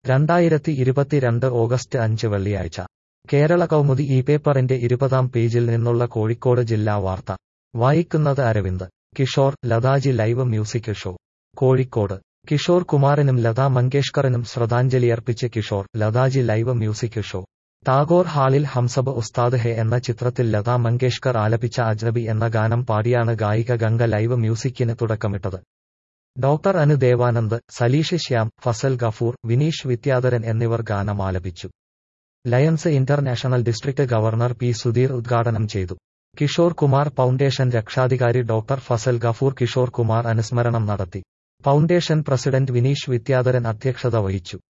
രണ്ടായിരത്തി ഇരുപത്തിരണ്ട് ഓഗസ്റ്റ് അഞ്ച് വെള്ളിയാഴ്ച കേരള കൗമുദി ഈ പേപ്പറിന്റെ ഇരുപതാം പേജിൽ നിന്നുള്ള കോഴിക്കോട് ജില്ലാ വാർത്ത വായിക്കുന്നത് Aravind Kishore Lataji live music show Kozhikode Kishore കുമാറിനും ലതാ മങ്കേഷ്കറിനും ശ്രദ്ധാഞ്ജലിയർപ്പിച്ച് Kishore Lataji live music show Tagore ഹാളിൽ ഹംസബ് ഉസ്താദ് ഹെ എന്ന ചിത്രത്തിൽ ലതാ മങ്കേഷ്കർ ആലപിച്ച അജ്നബി എന്ന ഗാനം പാടിയാണ് ഗായിക ഗംഗ ലൈവ് മ്യൂസിക്കിന് തുടക്കമിട്ടത് ഡോക്ടർ അനു ദേവാനന്ദ് സലീഷ് ശ്യാം ഫസൽ ഗഫൂർ വിനീഷ് വിദ്യാധരൻ എന്നിവർ ഗാനം ആലപിച്ചു lions international district governor P Sudheer ഉദ്ഘാടനം ചെയ്തു കിഷോർ കുമാർ ഫൗണ്ടേഷൻ രക്ഷാധികാരി ഡോക്ടർ ഫസൽ ഗഫൂർ കിഷോർ കുമാർ അനുസ്മരണം നടത്തി ഫൗണ്ടേഷൻ പ്രസിഡന്റ് വിനീഷ് വിദ്യാധരൻ അധ്യക്ഷത വഹിച്ചു